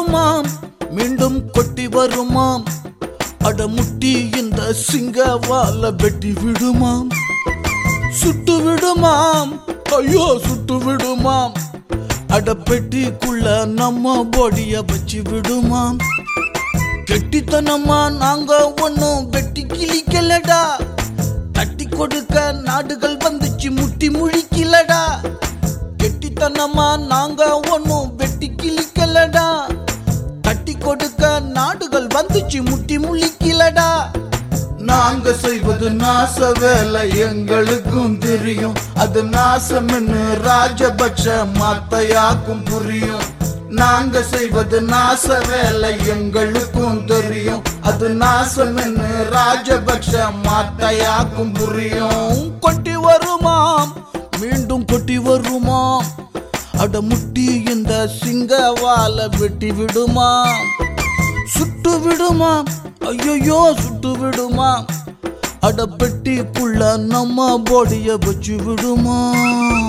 வருமாம் மீண்டும் கொட்டி வருமாம் அடமுட்டி இந்த சிங்கவால வெட்டி விடுமாம் சுட்டு விடுமாம் ஐயோ சுட்டு விடுமாம் அட பெட்டிக்குள்ள நம்ம பொடிய வச்சு விடுமாம் கெட்டித்தனமா நாங்க ஒன்னும் வெட்டி கிழிக்கலடா தட்டி கொடுக்க நாடுகள் வந்துச்சு முட்டி முழிக்கலடா கெட்டித்தனமா நாங்க ஒன்னும் வெட்டி கிழிக்கலடா தட்டி கொடுக்க நாடுகள் வந்துச்சு முட்டி முழிக்கலடா நாங்க செய்வது நாச வேலை எங்களுக்கும் தெரியும் அது நாசம் ராஜபக்ஷ மாத்தையாக்கும் புரியும் நாங்க செய்வது நாச வேலை எங்களுக்கும் தெரியும் அது நாசம் ராஜபக்ஷ மாத்தையாக்கும் புரியும் கொட்டி வருமாம் மீண்டும் கொட்டி வருமாம் அட முட்டி இந்த சிங்கவால வெட்டி விடுமாம் சுட்டு விடுமாம் ஐயோ சுட்டு விடுமாம் அட பெட்டிக்குள்ள நம்ம பொடிய வச்சு விடுமாம்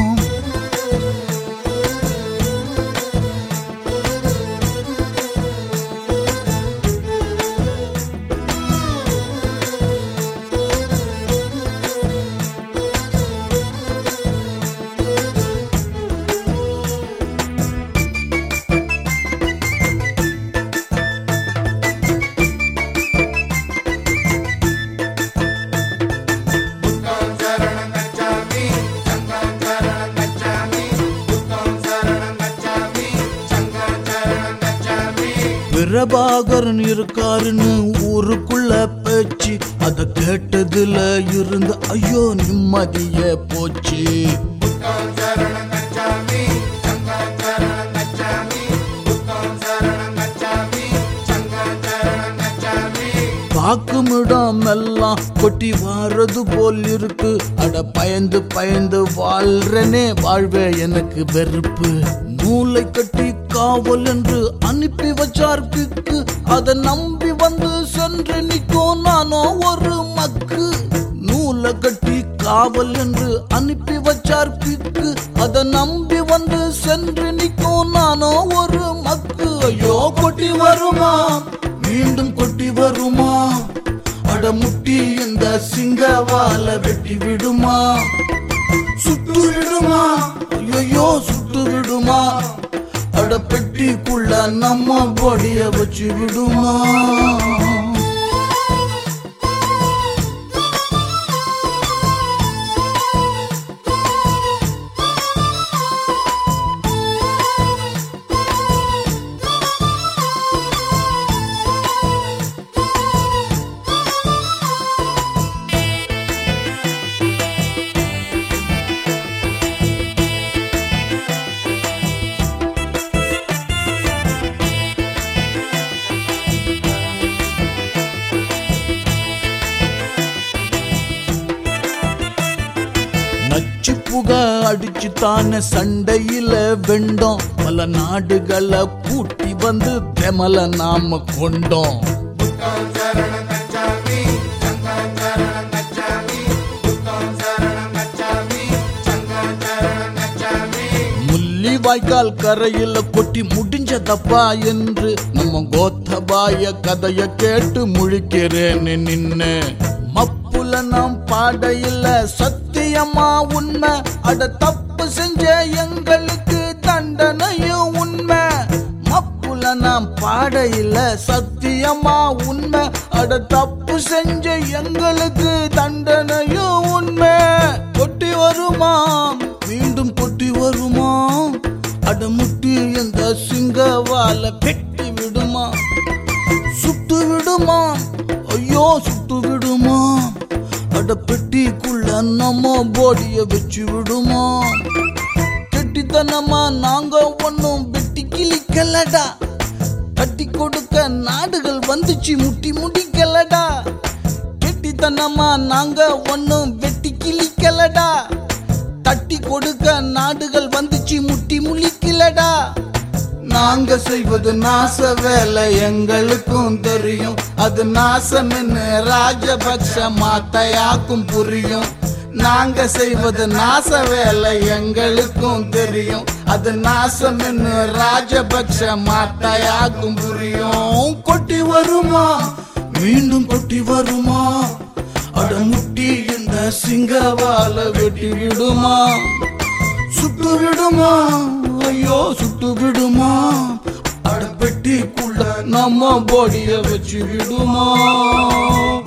புத்தம் சரணம் கச்சாமி சங்கம் சரணம் கச்சாமி புத்தம் சரணம் கச்சாமி சங்கம் சரணம் கச்சாமி பிரபாகரன் இருக்காருன்னு ஊருக்குள்ள பேச்சு அத கேட்டதுல இருந்து ஐயோ நிம்மதிய போச்சு புத்தம் சரணம் கச்சாமி சங்கம் சரணம் கச்சாமி புத்தம் சரணம் கச்சாமி சங்கம் சரணம் கச்சாமி பாக்குமிடம் எல்லாம் கொட்டி வாரது போல் இருக்கு அட பயந்து பயந்து வாழ்றனே வாழ்வே எனக்கு வெறுப்பு நூலை கட்டி காவல் என்று அனுப்பி வச்சார் கிக்கு அதை நம்பி வந்து சென்று நிற்கும் நானோ ஒரு மக்கு நூலை கட்டி காவல் என்று அனுப்பி வச்சார் கிக்கு அதை நம்பி வந்து சென்று நிற்கும் நானோ ஒரு மக்கு ஐயோ கொட்டி வருமா மீண்டும் கொட்டி வருமா அட முட்டி இந்த சிங்கவால வெட்டி விடுமா சுட்டு விடுமா ஐயோ சுட்டு விடுமா அட பெட்டிக்குள்ள நம்ம பொடிய வச்சு விடுமா நச்சு புக அடிச்சு தானே சண்டையில வெண்டோம் பல நாடுகளை கூட்டி வந்து தெமல நாம கொண்டோம் புத்தம் சரணம் கச்சாமி சங்கம் சரணம் கச்சாமி புத்தம் சரணம் கச்சாமி சங்கம் சரணம் கச்சாமி முள்ளி வாய்க்கால் கரையில கொட்டி முடிஞ்சதப்பா என்று நம்ம கோத்தபாய கதைய கேட்டு முழிக்கிறேன்னு நின்னு மப்புல நாம் பாடையில சத்தியமா உண்மை அட தப்பு செஞ்ச எங்களுக்கு தண்டனையும் உண்மை மப்புல நாம் பாடையில சத்தியமா உண்மை அட தப்பு செஞ்ச எங்களுக்கு தண்டனையும் உண்மை கொட்டி வருமாம் மீண்டும் கொட்டி வருமாம் அடமுட்டி இந்த சிங்கவால பெட்டி விடுமா சுட்டு விடுமா ஐயோ சுட்டு விடுமா அட பெட்டிக்குள்ள நம்ம போடிய வச்சு விடுமா கெட்டித்தனமா நாங்க ஒன்னும் வெட்டி கிழிக்கலடா கட்டி கொடுக்க நாடுகள் வந்துச்சு முட்டி முடிக்கலடா கெட்டித்தனமா நாங்க ஒன்னும் வெட்டி கிழிக்கலடா தட்டி கொடுக்க நாடுகள் வந்துச்சு முட்டி முழிக்கலடா நாங்க செய்வது நாச வேலை எங்களுக்கும் தெரியும் அது நாசம் ராஜபக்ஷ மாத்தையாக்கும் புரியும் நாங்க செய்வது நாச வேலை எங்களுக்கும் தெரியும் அது நாசம் என்ன ராஜபக்ஷ மாத்தாயாக்கும் புரியும் கொட்டி வருமா மீண்டும் கொட்டி வருமா அடமுட்டி இந்த சிங்கவால வெட்டி விடுமா சுட்டு விடுமா ஐயோ சுட்டு விடுமா அட பெட்டிக்குள்ள நம்ம பாடிய வச்சு விடுமா